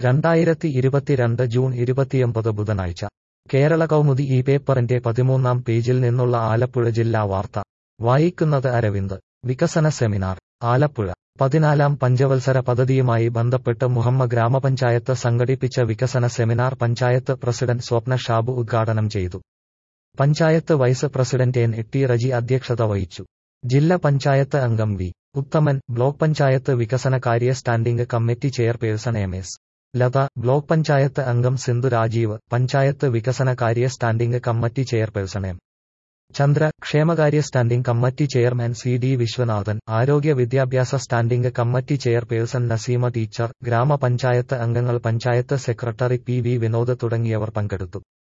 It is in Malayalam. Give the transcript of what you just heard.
രണ്ടായിരത്തി ഇരുപത്തിരണ്ട് ജൂൺ ഇരുപത്തിയൊമ്പത് ബുധനാഴ്ച കേരള കൗമുദി ഈ പേപ്പറിന്റെ പതിമൂന്നാം പേജിൽ നിന്നുള്ള ആലപ്പുഴ ജില്ലാ വാർത്ത വായിക്കുന്നത് അരവിന്ദ് വികസന സെമിനാർ ആലപ്പുഴ പതിനാലാം പഞ്ചവത്സര പദ്ധതിയുമായി ബന്ധപ്പെട്ട് മുഹമ്മ ഗ്രാമപഞ്ചായത്ത് സംഘടിപ്പിച്ച വികസന സെമിനാർ പഞ്ചായത്ത് പ്രസിഡന്റ് സ്വപ്ന ഷാബു ഉദ്ഘാടനം ചെയ്തു panchayat vice president N T Reji അധ്യക്ഷത വഹിച്ചു ജില്ലാ പഞ്ചായത്ത് അംഗം വി ഉത്തമൻ ബ്ലോക്ക് പഞ്ചായത്ത് വികസന കാര്യ standing committee chairperson M S Latha block panchayat അംഗം സിന്ധു രാജീവ് പഞ്ചായത്ത് വികസന കാര്യ standing committee chairperson M Chandra ക്ഷേമകാര്യ standing committee chairman C D Viswanathan ആരോഗ്യ വിദ്യാഭ്യാസ standing committee chairperson Naseema teacher ഗ്രാമപഞ്ചായത്ത് അംഗങ്ങൾ panchayat secretary P V Vinod തുടങ്ങിയവർ പങ്കെടുത്തു